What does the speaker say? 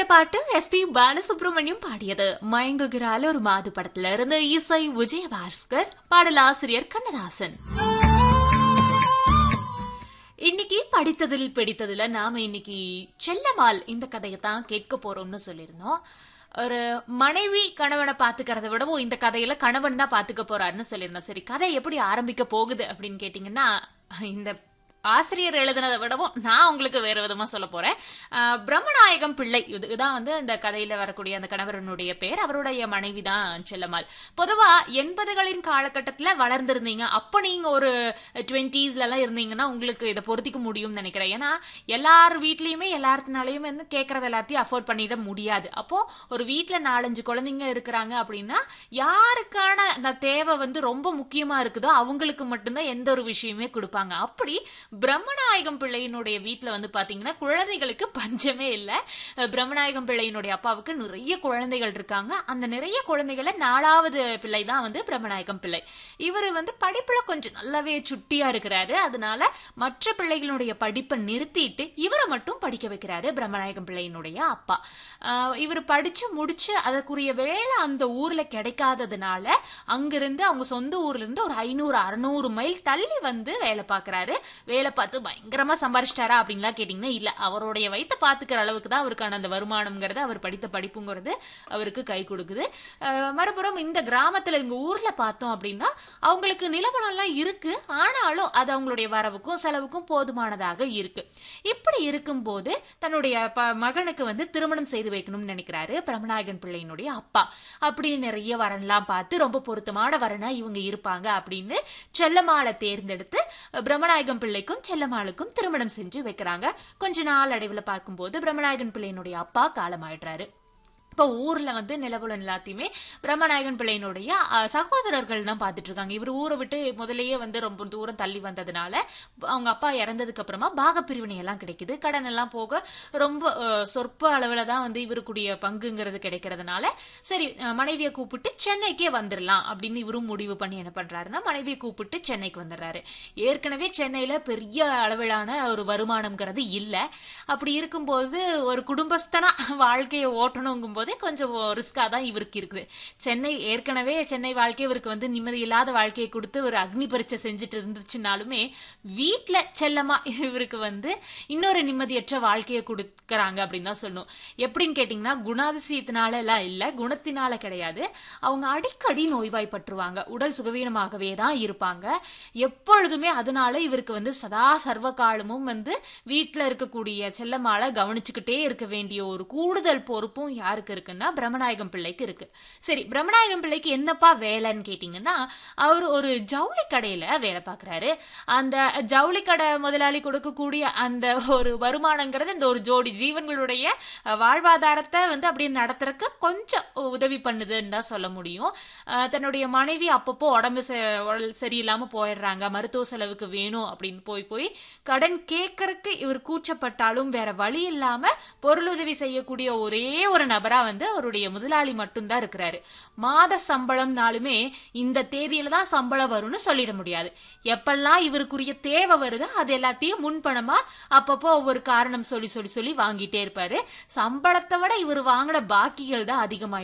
பாட்டு எஸ்பி பாலசுப்ரமணியம் பாடியது மயங்குகிறாள் ஒரு மாது படத்துல இருந்து இசை விஜயபாஸ்கர் பாடலாசிரியர் கண்ணதாசன் இன்னைக்கு படித்ததில் பிடித்ததுல நாம இன்னைக்கு செல்லமால் இந்த கதையை தான் கேட்க போறோம்னு சொல்லியிருந்தோம் ஒரு மனைவி கணவனை பாத்துக்கிறத விடவும் இந்த கதையில கணவன் தான் பாத்துக்க போறாருன்னு சொல்லியிருந்தோம் சரி கதை எப்படி ஆரம்பிக்க போகுது அப்படின்னு கேட்டீங்கன்னா இந்த ஆசிரியர் எழுதுனதை விடவும் நான் உங்களுக்கு வேற விதமா சொல்ல போறேன் ஆஹ் பிரம்மநாயகம் பிள்ளை இது இதுதான் வந்து இந்த கதையில வரக்கூடிய அந்த கணவரனுடைய பேர் அவருடைய மனைவி தான் செல்லம்மாள் பொதுவா எண்பதுகளின் காலகட்டத்துல வளர்ந்திருந்தீங்க அப்ப நீங்க ஒரு டுவெண்ட்டீஸ்ல எல்லாம் இருந்தீங்கன்னா உங்களுக்கு இதை பொருத்திக்க முடியும்னு நினைக்கிறேன் ஏன்னா எல்லார் வீட்லயுமே எல்லாத்தினாலையும் வந்து கேட்கறது எல்லாத்தையும் அஃபோர்ட் பண்ணிட முடியாது அப்போ ஒரு வீட்ல நாலஞ்சு குழந்தைங்க இருக்கிறாங்க அப்படின்னா யாருக்கான அந்த தேவை வந்து ரொம்ப முக்கியமா இருக்குதோ அவங்களுக்கு மட்டும்தான் எந்த ஒரு விஷயமே கொடுப்பாங்க அப்படி பிரம்மநாயகம் பிள்ளையினுடைய வீட்ல வந்து பாத்தீங்கன்னா குழந்தைகளுக்கு பஞ்சமே இல்லை பிரம்மநாயகம் பிள்ளையினுடைய அப்பாவுக்கு நிறைய குழந்தைகள் இருக்காங்க அந்த நிறைய குழந்தைகளை நாலாவது பிள்ளை தான் வந்து பிரம்மநாயகம் பிள்ளை இவர் வந்து படிப்புல கொஞ்சம் நல்லாவே சுட்டியா இருக்கிறாரு அதனால மற்ற பிள்ளைகளுடைய படிப்பை நிறுத்திட்டு இவரை மட்டும் படிக்க வைக்கிறாரு பிரம்மநாயகம் பிள்ளையினுடைய அப்பா ஆஹ் இவர் படிச்சு முடிச்சு அதற்குரிய வேலை அந்த ஊர்ல கிடைக்காததுனால அங்கிருந்து அவங்க சொந்த ஊர்ல இருந்து ஒரு ஐநூறு அறுநூறு மைல் தள்ளி வந்து வேலை பார்க்கறாரு வேலை பார்த்து பயங்கரமா சம்பாரிச்சிட்டாரா அப்படின்லாம் கேட்டீங்கன்னா இல்ல அவருடைய வயித்தை பாத்துக்கிற அளவுக்கு தான் அவருக்கான அந்த வருமானம்ங்கிறது அவர் படித்த படிப்புங்கிறது அவருக்கு கை கொடுக்குது அஹ் மறுபுறம் இந்த கிராமத்துல இங்க ஊர்ல பார்த்தோம் அப்படின்னா அவங்களுக்கு நிலவரம்லாம் இருக்கு ஆனாலும் அது அவங்களுடைய வரவுக்கும் செலவுக்கும் போதுமானதாக இருக்கு இப்படி இருக்கும்போது தன்னுடைய ப- மகனுக்கு வந்து திருமணம் செய்து வைக்கணும்னு நினைக்கிறாரு பிரமநாயகன் பிள்ளையினுடைய அப்பா அப்படி நிறைய வரன்லாம் பார்த்து ரொம்ப பொருத்தமான வரனா இவங்க இருப்பாங்க அப்படின்னு செல்லமாலை தேர்ந்தெடுத்து பிரம்மநாயகம் பிள்ளைக்கும் செல்லம்மாளுக்கும் திருமணம் செஞ்சு வைக்கிறாங்க கொஞ்ச நாள் அடைவில் பார்க்கும்போது பிரம்மநாயகன் பிள்ளையினுடைய அப்பா காலமாயிடுறாரு இப்போ ஊர்ல வந்து நிலவுலன் எல்லாத்தையுமே பிரம்மநாயகன் பிள்ளையினுடைய அஹ், சகோதரர்கள் தான் பார்த்துட்டு இருக்காங்க இவர் ஊரை விட்டு முதல்லயே வந்து ரொம்ப தூரம் தள்ளி வந்ததுனால அவங்க அப்பா இறந்ததுக்கு அப்புறமா பாக பிரிவினை எல்லாம் கிடைக்குது கடன் எல்லாம் போக ரொம்ப அஹ், சொற்ப அளவுல தான் வந்து இவருக்குடைய பங்குங்கிறது கிடைக்கிறதுனால சரி அஹ், மனைவியை கூப்பிட்டு சென்னைக்கே வந்துடலாம் அப்படின்னு இவரும் முடிவு பண்ணி என்ன பண்றாருன்னா மனைவியை கூப்பிட்டு சென்னைக்கு வந்துடுறாரு ஏற்கனவே சென்னையில பெரிய அளவிலான ஒரு வருமானம்ங்கிறது இல்ல அப்படி இருக்கும்போது ஒரு குடும்பஸ்தனா வாழ்க்கையை ஓட்டணுங்கும் போதே கொஞ்சம் ரிஸ்கா தான் இவருக்கு இருக்குது சென்னை ஏற்கனவே சென்னை வாழ்க்கை இவருக்கு வந்து நிம்மதி இல்லாத வாழ்க்கையை கொடுத்து ஒரு அக்னி பரீட்சை செஞ்சுட்டு இருந்துச்சுனாலுமே வீட்ல செல்லமா இவருக்கு வந்து இன்னொரு நிம்மதியற்ற வாழ்க்கையை கொடுக்கறாங்க அப்படின்னு தான் சொல்லணும் எப்படின்னு கேட்டிங்கன்னா குணாதிசயத்தினால எல்லாம் இல்ல குணத்தினால கிடையாது அவங்க அடிக்கடி நோய்வாய்ப்பட்டுருவாங்க உடல் சுகவீனமாகவே தான் இருப்பாங்க எப்பொழுதுமே அதனால இவருக்கு வந்து சதா சர்வ காலமும் வந்து வீட்ல இருக்கக்கூடிய செல்லம்மாளை கவனிச்சுக்கிட்டே இருக்க வேண்டிய ஒரு கூடுதல் பொறுப்பும் யாருக்கு இருக்குன்னா பிரம்மநாயகம் பிள்ளைக்கு இருக்கு சரி பிரம்மநாயகம் பிள்ளைக்கு என்னப்பா வேலைன்னு கேட்டிங்கன்னா அவர் ஒரு ஜவுளி கடையில வேலை பார்க்கறாரு அந்த ஜவுளி கடை முதலாளி கொடுக்கக்கூடிய அந்த ஒரு வருமானங்கிறது இந்த ஒரு ஜோடி ஜீவன்களுடைய அஹ், வாழ்வாதாரத்தை வந்து அப்படியே நடத்துறதுக்கு கொஞ்சம் உதவி பண்ணுதுன்னு தான் சொல்ல முடியும் அஹ், தன்னுடைய மனைவி அப்பப்போ உடம்பு ச- உடல் சரியில்லாம போயிடுறாங்க மருத்துவ செலவுக்கு வேணும் அப்படின்னு போய் போய் கடன் கேட்கறதுக்கு இவர் கூச்சப்பட்டாலும் வேற வழி இல்லாம பொருளுதவி செய்யக்கூடிய ஒரே ஒரு நபரா வந்து அவருடைய முதலாளி மட்டும்தான் இருக்கிறாரு மாத சம்பளம்னாலுமே இந்த தேதியில தான் சம்பளம் வரும்னு சொல்லிட முடியாது எப்பெல்லாம் இவருக்குரிய தேவை வருதோ அது எல்லாத்தையும் முன்பணமா அப்பப்போ ஒவ்வொரு காரணம் சொல்லி சொல்லி சொல்லி வாங்கிட்டே இருப்பாரு சம்பளத்தை விட இவர் வாங்கின பாக்கிகள் தான் அதிகமாயிடும்